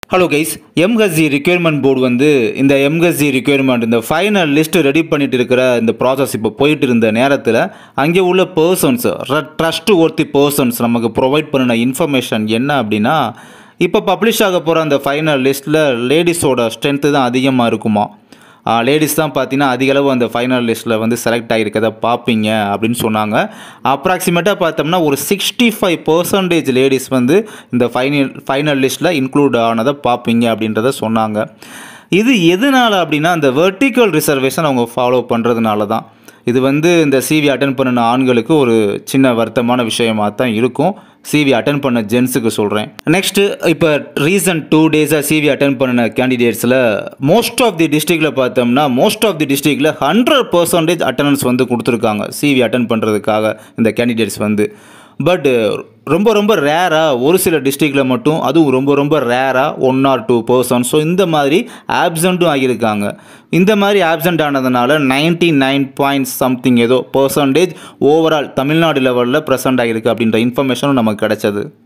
hello guys MHC requirement board வந்து இந்த MHC requirement இந்த ஃபைனல் லிஸ்ட் ரெடி பண்ணிட்டு இருக்கிற இந்த ப்ராசஸ் இப்போ போயிட்டு இருந்த நேரத்தில் அங்கே உள்ள பர்சன்ஸ் ட்ரஸ்ட் ஒர்த்தி பர்சன்ஸ் நமக்கு ப்ரொவைட் பண்ணின இன்ஃபர்மேஷன் என்ன அப்படின்னா இப்போ பப்ளிஷ் ஆக போகிற அந்த ஃபைனல் லிஸ்ட்டில் லேடிஸோட ஸ்ட்ரென்த்து தான் அதிகமாக இருக்குமா லேடிஸ் தான் பார்த்தீங்கன்னா அதிக அளவு அந்த ஃபைனல் லிஸ்ட்டில் வந்து செலக்ட் ஆகிருக்கதை பார்ப்பீங்க அப்படின்னு சொன்னாங்க அப்ராக்சிமேட்டாக பார்த்தோம்னா ஒரு சிக்ஸ்டி ஃபைவ் பர்சன்டேஜ் லேடிஸ் வந்து இந்த ஃபைனல் ஃபைனல் லிஸ்ட்டில் இன்க்ளூட் ஆனதை பார்ப்பீங்க அப்படின்றத சொன்னாங்க இது எதனால் அப்படின்னா அந்த வெர்டிக்கல் ரிசர்வேஷன் அவங்க ஃபாலோ பண்ணுறதுனால தான் இது வந்து இந்த சிவி அட்டன் பண்ணின ஆண்களுக்கு ஒரு சின்ன வருத்தமான விஷயமாக தான் இருக்கும் சிவி அட்டன் பண்ண ஜென்ஸுக்கு சொல்கிறேன் நெக்ஸ்ட்டு இப்போ ரீசன்ட் டூ டேஸாக சிவி அட்டன் பண்ணின கேண்டிடேட்ஸில் மோஸ்ட் ஆஃப் தி டிஸ்ட்ரிக்டில் பார்த்தோம்னா மோஸ்ட் ஆஃப் தி டிஸ்ட்ரிக்டில் ஹண்ட்ரட் பர்சன்டேஜ் அட்டண்டன்ஸ் வந்து கொடுத்துருக்காங்க சிவி அட்டன் பண்ணுறதுக்காக இந்த கேண்டிடேட்ஸ் வந்து பட் ரொம்ப ரொம்ப ரேராக ஒரு சில டிஸ்ட்ரிக்டில் மட்டும் அதுவும் ரொம்ப ரொம்ப ரேராக one or two percent so இந்த மாதிரி ஆப்சண்ட்டும் ஆகியிருக்காங்க இந்த மாதிரி ஆப்சண்ட் ஆனதுனால நைன்டி நைன் பாயிண்ட் சம்திங் ஏதோ பர்சன்டேஜ் ஓவரால் தமிழ்நாடு லெவலில் ப்ரெசென்ட் ஆகிருக்கு அப்படின்ற இன்ஃபர்மேஷனும் நமக்கு கிடைச்சது